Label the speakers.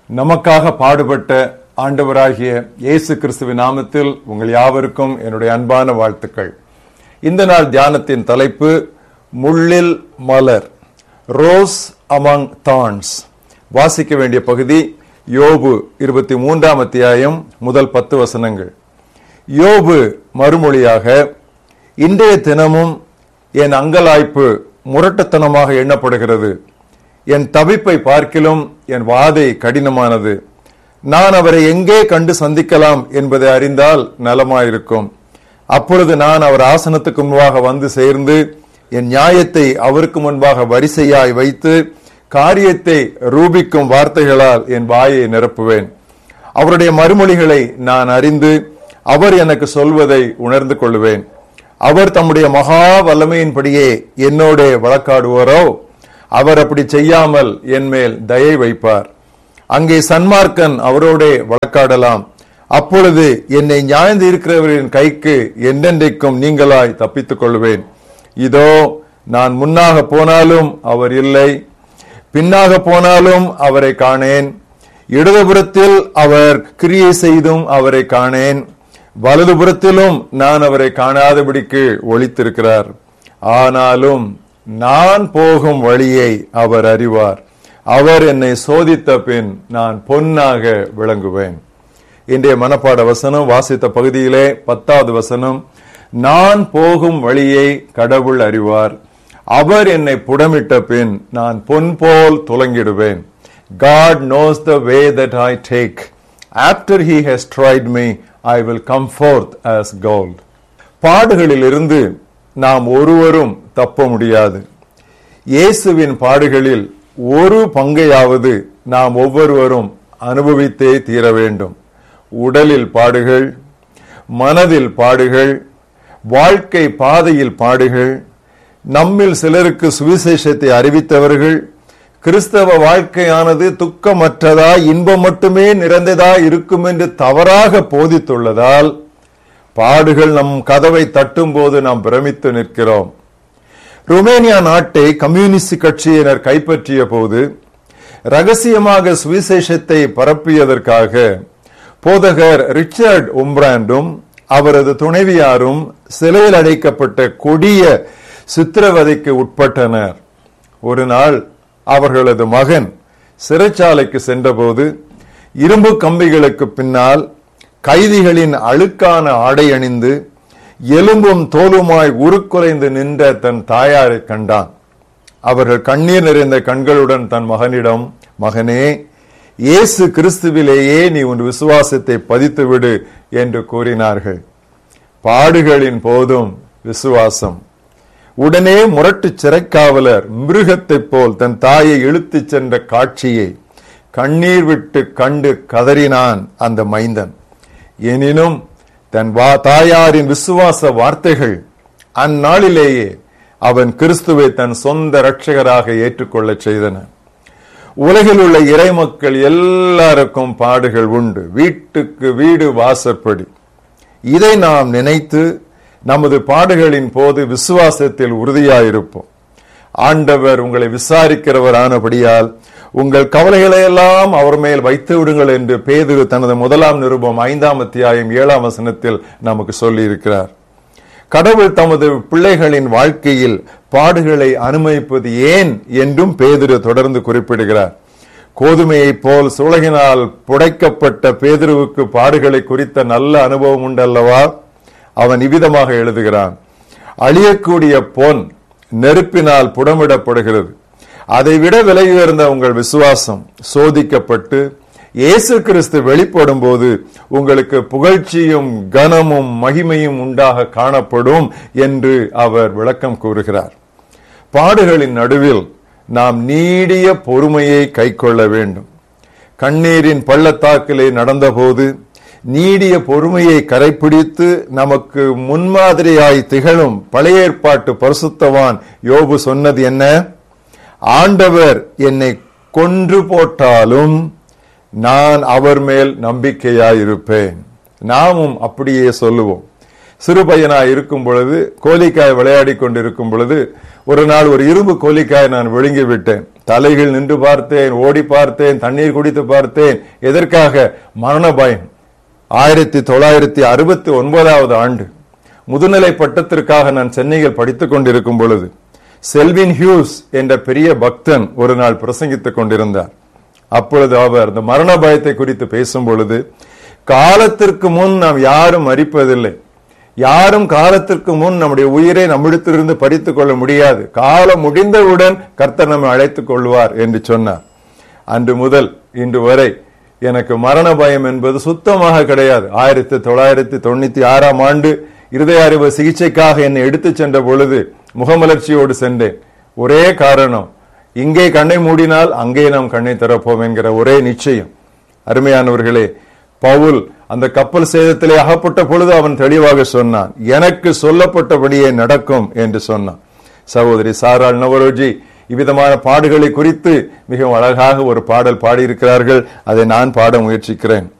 Speaker 1: நமக்காக பாடுபட்ட ஆண்டவராகிய இயேசு கிறிஸ்துவின் நாமத்தில் உங்கள் யாவருக்கும் என்னுடைய அன்பான வாழ்த்துக்கள் இந்த நாள் தியானத்தின் தலைப்பு முள்ளில் மலர் ரோஸ் அமங் தான்ஸ் வாசிக்க வேண்டிய பகுதி யோபு இருபத்தி மூன்றாம் அத்தியாயம் முதல் பத்து வசனங்கள் யோபு மறுமொழியாக இன்றைய தினமும் என் அங்கலாய்ப்பு முரட்டுத்தனமாக எண்ணப்படுகிறது என் தவிப்பை பார்க்கிலும் என் வாதை கடினமானது நான் அவரை எங்கே கண்டு சந்திக்கலாம் என்பதை அறிந்தால் நலமாயிருக்கும் அப்பொழுது நான் அவர் ஆசனத்துக்கு முன்பாக வந்து சேர்ந்து என் நியாயத்தை அவருக்கு முன்பாக வரிசையாய் வைத்து காரியத்தை ரூபிக்கும் வார்த்தைகளால் என் வாயை நிரப்புவேன் அவருடைய மறுமொழிகளை நான் அறிந்து அவர் எனக்கு சொல்வதை உணர்ந்து கொள்வேன் அவர் தம்முடைய மகா வல்லமையின்படியே என்னோட வழக்காடுவாரோ அவர் அப்படி செய்யாமல் என் மேல் தயை வைப்பார் அங்கே சன்மார்க்கன் அவரோட வழக்காடலாம் அப்பொழுது என்னை ஞாய்ந்து இருக்கிறவரின் கைக்கு என்றென்றைக்கும் நீங்களாய் தப்பித்துக் கொள்வேன் இதோ நான் முன்னாக போனாலும் அவர் இல்லை பின்னாக போனாலும் அவரை காணேன் இடதுபுறத்தில் அவர் கிரியை செய்தும் அவரை காணேன் வலதுபுறத்திலும் நான் அவரை காணாதபடிக்கு ஒளித்திருக்கிறார் ஆனாலும் நான் போகும் வழியை அவர் அறிவார் அவர் என்னை சோதித்த பின் நான் பொன்னாக விளங்குவேன் இன்றைய மனப்பாட வசனம் வாசித்த பகுதியிலே பத்தாவது வசனம் நான் போகும் வழியை கடவுள் அறிவார் அவர் என்னை புடமிட்ட பின் நான் பொன் போல் துலங்கிடுவேன் God knows the way that I take. After he has tried me, I will come forth as gold. பாடுகளிலிருந்து நாம் ஒருவரும் தப்ப முடியாது இயேசுவின் பாடுகளில் ஒரு பங்கையாவது நாம் ஒவ்வொருவரும் அனுபவித்தே தீர வேண்டும் உடலில் பாடுகள் மனதில் பாடுகள் வாழ்க்கை பாதையில் பாடுகள் நம்மில் சிலருக்கு சுவிசேஷத்தை அறிவித்தவர்கள் கிறிஸ்தவ வாழ்க்கையானது துக்கமற்றதா இன்பம் மட்டுமே நிறைந்ததா இருக்கும் என்று தவறாக போதித்துள்ளதால் பாடுகள் நம் கதவை தட்டும் போது நாம் பிரமித்து நிற்கிறோம் ருமேனியா நாட்டை கம்யூனிஸ்ட் கட்சியினர் கைப்பற்றிய போது ரகசியமாக சுவிசேஷத்தை பரப்பியதற்காக போதகர் ரிச்சர்ட் உம்ராண்டும் அவரது துணைவியாரும் சிலையில் அடைக்கப்பட்ட கொடிய சித்திரவதைக்கு உட்பட்டனர் ஒரு நாள் அவர்களது மகன் சிறைச்சாலைக்கு சென்றபோது இரும்பு கம்பிகளுக்கு பின்னால் கைதிகளின் அழுக்கான ஆடை அணிந்து எலும்பும் தோலுமாய் உருக்குலைந்து நின்ற தன் தாயாரை கண்டான் அவர்கள் கண்ணீர் நிறைந்த கண்களுடன் தன் மகனிடம் மகனே இயேசு கிறிஸ்துவிலேயே நீ உன் விசுவாசத்தை பதித்து விடு என்று கூறினார்கள் பாடுகளின் போதும் விசுவாசம் உடனே முரட்டு சிறைக்காவலர் மிருகத்தைப் போல் தன் தாயை இழுத்துச் சென்ற காட்சியை கண்ணீர் விட்டு கண்டு கதறினான் அந்த மைந்தன் எனினும் தன் வா தாயாரின் விசுவாச வார்த்தைகள் அந்நாளிலேயே அவன் கிறிஸ்துவை தன் சொந்த இரட்சகராக ஏற்றுக்கொள்ளச் செய்தன உலகில் உள்ள இறைமக்கள் எல்லாருக்கும் பாடுகள் உண்டு வீட்டுக்கு வீடு வாசப்படி இதை நாம் நினைத்து நமது பாடுகளின் போது விசுவாசத்தில் உறுதியாயிருப்போம் ஆண்டவர் உங்களை விசாரிக்கிறவர் ஆனபடியால் உங்கள் கவலைகளை எல்லாம் அவர் மேல் வைத்து விடுங்கள் என்று பேதுரு தனது முதலாம் நிருபம் ஐந்தாம் அத்தியாயம் ஏழாம் வசனத்தில் நமக்கு சொல்லி இருக்கிறார் கடவுள் தமது பிள்ளைகளின் வாழ்க்கையில் பாடுகளை அனுமதிப்பது ஏன் என்றும் பேதுரு தொடர்ந்து குறிப்பிடுகிறார் கோதுமையைப் போல் சுலகினால் புடைக்கப்பட்ட பேதுருவுக்கு பாடுகளை குறித்த நல்ல அனுபவம் உண்டல்லவா அவன் இவ்விதமாக எழுதுகிறான் அழியக்கூடிய பொன் நெருப்பினால் புடமிடப்படுகிறது அதைவிட விலை உயர்ந்த உங்கள் விசுவாசம் சோதிக்கப்பட்டு இயேசு கிறிஸ்து வெளிப்படும் போது உங்களுக்கு புகழ்ச்சியும் கனமும் மகிமையும் உண்டாக காணப்படும் என்று அவர் விளக்கம் கூறுகிறார் பாடுகளின் நடுவில் நாம் நீடிய பொறுமையை கைக்கொள்ள வேண்டும் கண்ணீரின் பள்ளத்தாக்கிலே நடந்தபோது நீடிய பொறுமையை கரைப்பிடித்து நமக்கு முன்மாதிரியாய் திகழும் பழைய ஏற்பாட்டு பரிசுத்தவான் யோபு சொன்னது என்ன ஆண்டவர் என்னை கொன்று போட்டாலும் நான் அவர் மேல் நம்பிக்கையாயிருப்பேன் நாமும் அப்படியே சொல்லுவோம் சிறு பையனாய் இருக்கும் பொழுது கோலிக்காய் விளையாடி கொண்டிருக்கும் பொழுது ஒரு நாள் ஒரு இரும்பு கோலிக்காய் நான் விழுங்கி விட்டேன் தலைகள் நின்று பார்த்தேன் ஓடி பார்த்தேன் தண்ணீர் குடித்து பார்த்தேன் எதற்காக மரண பயம் ஆயிரத்தி தொள்ளாயிரத்தி அறுபத்தி ஒன்பதாவது ஆண்டு முதுநிலை பட்டத்திற்காக நான் சென்னையில் படித்துக் கொண்டிருக்கும் பொழுது செல்வின் ஹியூஸ் என்ற பெரிய பக்தன் ஒரு நாள் பிரசங்கித்துக் கொண்டிருந்தார் அப்பொழுது அவர் இந்த மரண பயத்தை குறித்து பேசும் பொழுது காலத்திற்கு முன் நாம் யாரும் மறிப்பதில்லை யாரும் காலத்திற்கு முன் நம்முடைய உயிரை நம்மிடத்திலிருந்து பறித்துக் கொள்ள முடியாது காலம் முடிந்தவுடன் கர்த்தர் நம்மை அழைத்துக் கொள்வார் என்று சொன்னார் அன்று முதல் இன்று வரை எனக்கு மரண பயம் என்பது சுத்தமாக கிடையாது ஆயிரத்தி தொள்ளாயிரத்தி தொண்ணூத்தி ஆறாம் ஆண்டு இருதய அறிவு சிகிச்சைக்காக என்னை எடுத்துச் சென்ற பொழுது முகமலர்ச்சியோடு சென்றேன் ஒரே காரணம் இங்கே கண்ணை மூடினால் அங்கே நாம் கண்ணை திறப்போம் என்கிற ஒரே நிச்சயம் அருமையானவர்களே பவுல் அந்த கப்பல் சேதத்திலே அகப்பட்ட பொழுது அவன் தெளிவாக சொன்னான் எனக்கு சொல்லப்பட்டபடியே நடக்கும் என்று சொன்னான் சகோதரி சாராள் நவரோஜி இவ்விதமான பாடுகளை குறித்து மிகவும் அழகாக ஒரு பாடல் பாடியிருக்கிறார்கள் அதை நான் பாட முயற்சிக்கிறேன்